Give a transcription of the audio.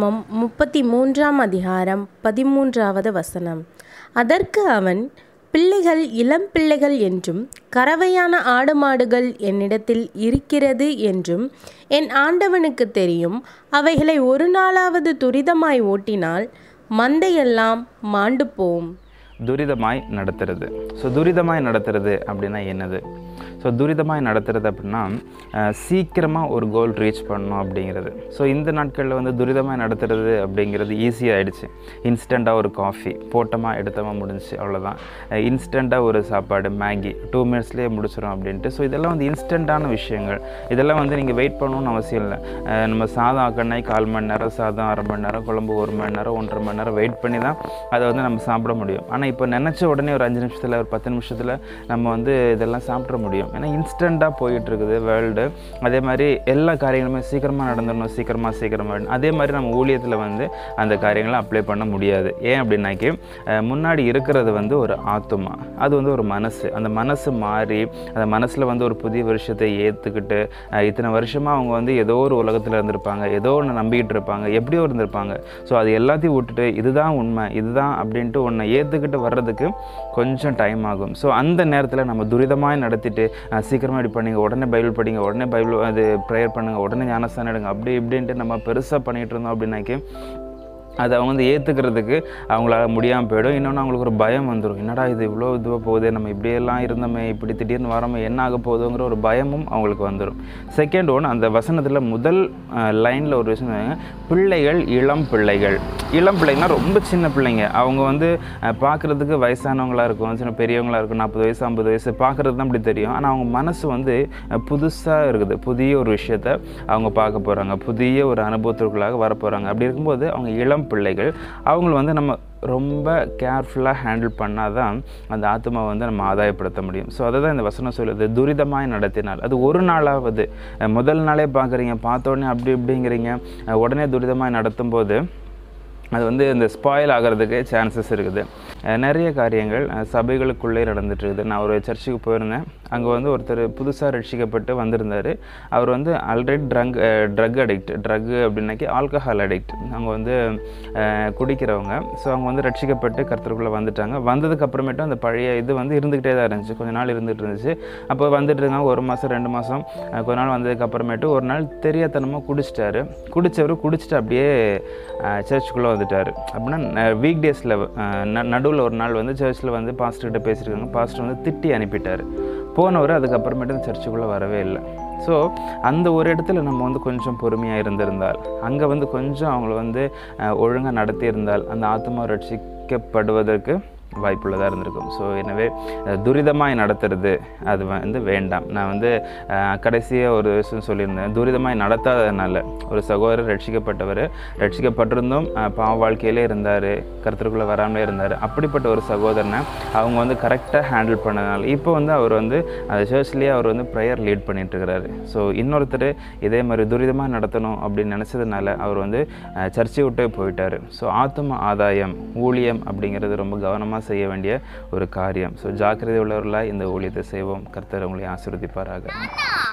யாத்ராகமம் முப்பத்தி மூன்றாம் அதிகாரம் பதிமூன்றாவது வசனம் அதற்கு அவன் பிள்ளைகள் இளம் பிள்ளைகள் என்றும் கறவையான ஆடு மாடுகள் என்னிடத்தில் இருக்கிறது என்றும் என் ஆண்டவனுக்கு தெரியும் அவைகளை ஒரு நாளாவது துரிதமாய் ஓட்டினால் மந்தையெல்லாம் மாண்டு போம் துரிதமாய் நடத்துறது ஸோ துரிதமாய் நடத்துறது அப்படின்னா என்னது ஸோ துரிதமாய் நடத்துறது அப்படின்னா சீக்கிரமாக ஒரு கோல் ரீச் பண்ணணும் அப்படிங்கிறது ஸோ இந்த நாட்களில் வந்து துரிதமாய் நடத்துறது அப்படிங்கிறது ஈஸியாகிடுச்சு இன்ஸ்டண்ட்டாக ஒரு காஃபி போட்டோமா எடுத்தோமா முடிஞ்சுச்சு அவ்வளோதான் இன்ஸ்டண்ட்டாக ஒரு சாப்பாடு மேகி டூ மினிட்ஸ்லேயே முடிச்சிடும் அப்படின்ட்டு ஸோ இதெல்லாம் வந்து இன்ஸ்டண்ட்டான விஷயங்கள் இதெல்லாம் வந்து நீங்கள் வெயிட் பண்ணணும்னு அவசியம் இல்லை அஹ் நம்ம சாதம் ஆக்கணாய் கால் மணி நேரம் சாதம் அரை மணி நேரம் குழம்பு ஒரு மணி நேரம் ஒன்றரை மணி நேரம் வெயிட் பண்ணி தான் அதை வந்து நம்ம சாப்பிட முடியும் ஆனால் இப்போ நினச்ச உடனே ஒரு அஞ்சு நிமிஷத்தில் ஒரு பத்து நிமிஷத்தில் நம்ம வந்து இதெல்லாம் சாப்பிட முடியும் ஏன்னா இன்ஸ்டண்ட்டாக போயிட்டு இருக்குது வேர்ல்டு அதே மாதிரி எல்லா காரியங்களுமே சீக்கிரமாக நடந்துடணும் சீக்கிரமாக சீக்கிரமாக அதே மாதிரி நம்ம ஊழியத்தில் வந்து அந்த காரியங்களை அப்ளை பண்ண முடியாது ஏன் அப்படின்னாக்கி அஹ், முன்னாடி இருக்கிறது வந்து ஒரு ஆத்துமா அது வந்து ஒரு மனசு அந்த மனசு மாறி அந்த மனசில் வந்து ஒரு புதிய விஷயத்தை ஏற்றுக்கிட்டு இத்தனை வருஷமாக அவங்க வந்து ஏதோ ஒரு உலகத்தில் இருந்திருப்பாங்க ஏதோ ஒன்று நம்பிக்கிட்டு இருப்பாங்க எப்படியோ இருந்திருப்பாங்க ஸோ அது எல்லாத்தையும் விட்டுட்டு இதுதான் உண்மை இதுதான் அப்படின்ட்டு ஒன்றை ஏற்றுக்கிட்டு வர்றதுக்கு கொஞ்சம் டைம் ஆகும் ஸோ அந்த நேரத்தில் நம்ம துரிதமாக நடத்திட்டு அஹ், சீக்கிரமா இப்படி பண்ணுங்க உடனே பைபிள் படிங்க உடனே பைபிள் அது ப்ரேயர் பண்ணுங்க உடனே ஞானஸ்தானம் எடுங்க அப்படி இப்படின்ட்டு நம்ம பெருசாக பண்ணிகிட்டு இருந்தோம் அப்படின்னாக்கி அதை அவங்க வந்து ஏற்றுக்கிறதுக்கு அவங்களால முடியாமல் போயிடும் இன்னொன்று அவங்களுக்கு ஒரு பயம் வந்துடும் என்னடா இது இவ்வளோ இதுவாக போகுது நம்ம இப்படியெல்லாம் இருந்தோமே இப்படி திடீர்னு வரோமே என்ன ஆக போகுதுங்கிற ஒரு பயமும் அவங்களுக்கு வந்துடும் செகண்ட் ஒன் அந்த வசனத்தில் முதல் லைனில் ஒரு விஷயம் சொன்னாங்க, பிள்ளைகள் இளம் பிள்ளைகள் இளம் பிள்ளைங்கன்னா ரொம்ப சின்ன பிள்ளைங்க அவங்க வந்து பார்க்குறதுக்கு வயசானவங்களா இருக்கும் சின்ன பெரியவங்களா இருக்கும் நாற்பது வயசு ஐம்பது வயசு பார்க்குறது தான் அப்படி தெரியும் ஆனால் அவங்க மனசு வந்து புதுசாக இருக்குது புதிய ஒரு விஷயத்த அவங்க பார்க்க போகிறாங்க புதிய ஒரு அனுபவத்திற்குள்ளாக வர போகிறாங்க அப்படி இருக்கும்போது அவங்க இளம் பிள்ளைகள் அவங்கள வந்து நம்ம ரொம்ப கேர்ஃபுல்லாக ஹேண்டில் பண்ணால் தான் அந்த ஆத்மாவை வந்து நம்ம ஆதாயப்படுத்த முடியும் ஸோ அதை தான் இந்த வசனம் சொல்லுது துரிதமாய் நடத்தினால் அது ஒரு நாளாவது அஹ் முதல் நாளே பார்க்குறீங்க பார்த்த உடனே அப்படி இப்படிங்கிறீங்க அஹ் உடனே துரிதமாய் நடத்தும் போது அது வந்து இந்த ஸ்பாயில் ஆகிறதுக்கு சான்சஸ் இருக்குது அஹ் நிறைய காரியங்கள் அஹ் சபைகளுக்குள்ளே நடந்துட்டு இருக்குது நான் ஒரு சர்ச்சுக்கு போயிருந்தேன் அங்கே வந்து ஒருத்தர் புதுசாக ரட்சிக்கப்பட்டு வந்திருந்தார் அவர் வந்து already drug drug addict drug அப்படின்னாக்கி ஆல்கஹால் அடிக்ட் அவங்க வந்து அஹ், குடிக்கிறவங்க ஸோ அவங்க வந்து ரட்சிக்கப்பட்டு கருத்துக்குள்ளே வந்துட்டாங்க வந்ததுக்கு அப்புறமேட்டும் அந்த பழைய இது வந்து இருந்துக்கிட்டே தான் இருந்துச்சு கொஞ்ச நாள் இருந்துகிட்டு இருந்துச்சு அப்போ வந்துட்டு இருந்தாங்க ஒரு மாதம் ரெண்டு மாதம் கொஞ்ச நாள் வந்ததுக்கு அப்புறமேட்டு ஒரு நாள் தெரியாதனமாக குடிச்சிட்டாரு குடிச்சவர் குடிச்சிட்டு அப்படியே சர்ச்சுக்குள்ளே வந்துட்டார் அப்படின்னா வீக் டேஸில் நடுவில் ஒரு நாள் வந்து சர்ச்சில் வந்து பாஸ்டர்கிட்ட பேசியிருக்காங்க பாஸ்டர் வந்து திட்டி அனுப்பிட்டார் போனவர் அதுக்கப்புறமேட்டு அந்த சர்ச்சுக்குள்ளே வரவே இல்லை ஸோ அந்த ஒரு இடத்துல நம்ம வந்து கொஞ்சம் பொறுமையாக இருந்திருந்தால் அங்கே வந்து கொஞ்சம் அவங்கள வந்து ஒழுங்காக நடத்தியிருந்தால் அந்த ஆத்மா ரட்சிக்கப்படுவதற்கு வாய்ப்புள்ளதாக இருந்திருக்கும் ஸோ எனவே அஹ், துரிதமாய் நடத்துறது அது வந்து வேண்டாம் நான் வந்து கடைசியாக ஒரு விஷயம் சொல்லியிருந்தேன் துரிதமாய் நடத்தாததுனால ஒரு சகோதரர் ரட்சிக்கப்பட்டவர் ரட்சிக்கப்பட்டிருந்தும் அஹ், பாவ வாழ்க்கையிலே இருந்தார் கருத்துக்குள்ளே வராமலே இருந்தார் அப்படிப்பட்ட ஒரு சகோதரனை அவங்க வந்து கரெக்டாக ஹேண்டில் பண்ணதுனால இப்போ வந்து அவர் வந்து அந்த சர்ச்லேயே அவர் வந்து ப்ரேயர் லீட் பண்ணிட்டு இருக்கிறாரு ஸோ இன்னொருத்தர் இதே மாதிரி துரிதமாக நடத்தணும் அப்படின்னு நினச்சதுனால அவர் வந்து அஹ், சர்ச்சை விட்டே போயிட்டார் ஸோ ஆத்ம ஆதாயம் ஊழியம் அப்படிங்கிறது ரொம்ப கவனமாக செய்ய வேண்டிய ஒரு காரியம் ஸோ ஜாக்கிரதை உள்ளவர்களாக இந்த ஊழியத்தை செய்வோம் கர்த்தர் உங்களை ஆசீர்வதிப்பாராக